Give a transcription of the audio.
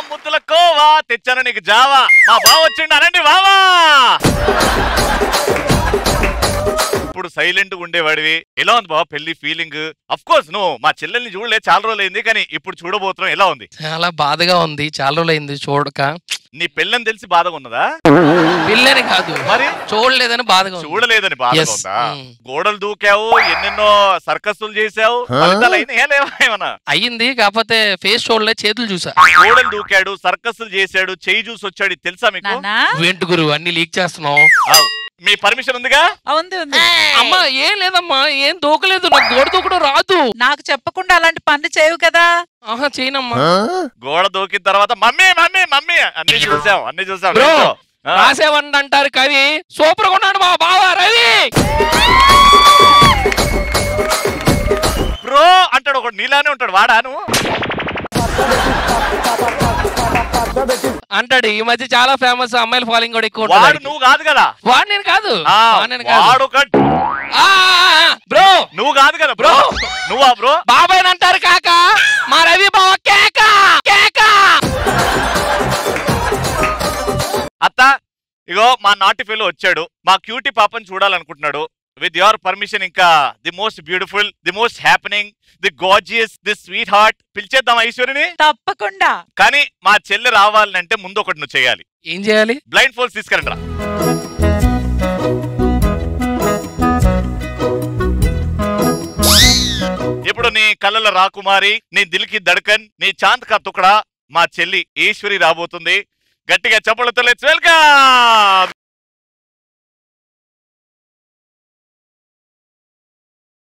ముద్దుల కోవా తెచ్చాను నీకు జావా మా బావ వచ్చిండు అనండి బావా ఇప్పుడు సైలెంట్ గా ఉండేవాడివి ఎలా ఉంది బావ పెళ్లి ఫీలింగ్ అఫ్ కోర్స్ నువ్వు మా చెల్లెల్ని చూడలే చాలా రోజులు అయింది కానీ ఇప్పుడు చూడబోతున్నాం ఎలా ఉంది చాలా బాధగా ఉంది చాలా రోజులైంది చూడక నీ పెళ్ళని తెలిసి బాధగా ఉన్నదా పిల్లని కాదు మరి చూడలేదని బాధగా ఉంది చూడలేదని బాధగా Yes. ఉందా Mm. గోడలు దూకావు ఎన్నెన్నో సర్కస్లు చేసావు ఫలితాలు అయినాయా లేవా ఏమన్నా అయ్యింది కాకపోతే ఫేస్ చూడలే చేతులు చూసా గోడలు దూకాడు సర్కస్లు చేశాడు చెయ్యి చూసి వచ్చాడు ఇది తెలుసా మీకు నాన్నా వెంటు గురు అన్ని లీక్ చేస్తున్నావు ఆవ్. మీ పర్మిషన్ ఉందిగా ఆ, ఉంది ఉంది అమ్మా ఏం లేదమ్మా ఏం దూకలేదు నాకు గోడ దూకడం రాదు నాకు చెప్పకుండా అలాంటి పనులు చేయవు కదా ఆహా చేయనమ్మా గోడ దూకిన తర్వాత మమ్మీ మమ్మీ మమ్మీ అన్ని చూసాం అన్ని చూసాం బ్రో నిల్చో. ఆ. రాసేవండి అంటారు కవి సూపర్ గా ఉన్నాడు మా బావ రవి బ్రో అంటాడు ఒకడు నీలానే ఉంటాడు వాడా నువ్వు అంటాడు ఈ మధ్య చాలా ఫేమస్ అమ్మాయిల ఫాలోయింగ్ కూడా ఎక్కువ వాడు ఉంటుంది నువ్వు కాదు కదా వాడు నేను కాదు ఆ, వాడు నేను కాదు వాడు ఒక ఆ, ఆ, ఆ, బ్రో నువ్వు కాదు కదా బ్రో నువ్వా బ్రో బాబాయ్ అంటారు కాక మా రవి బావ కేక కేక అత్త ఇగో మా నాటి ఫెలో వచ్చాడు మా క్యూటీ పాపని చూడాలనుకుంటున్నాడు విత్ యువర్ పర్మిషన్ ఇంకా the most beautiful the most happening the gorgeous the sweet heart పిలిచేద్దాం ఐశ్వర్యని తప్పకుండా కానీ మా చెల్లి రావాలంటే ముందు ఒకటి నువ్వు చేయాలి ఏం చేయాలి బ్లైండ్ ఫోల్స్ తీసుకురండి రా ఇప్పుడు నీ కళ్ళల రాకుమారి నీ దిల్కి దడకన్ నీ చాంద్ కా తుకడా మా చెల్లి ఈశ్వరి రాబోతుంది గట్టిగా చప్పలతో లెట్స్ వెల్కమ్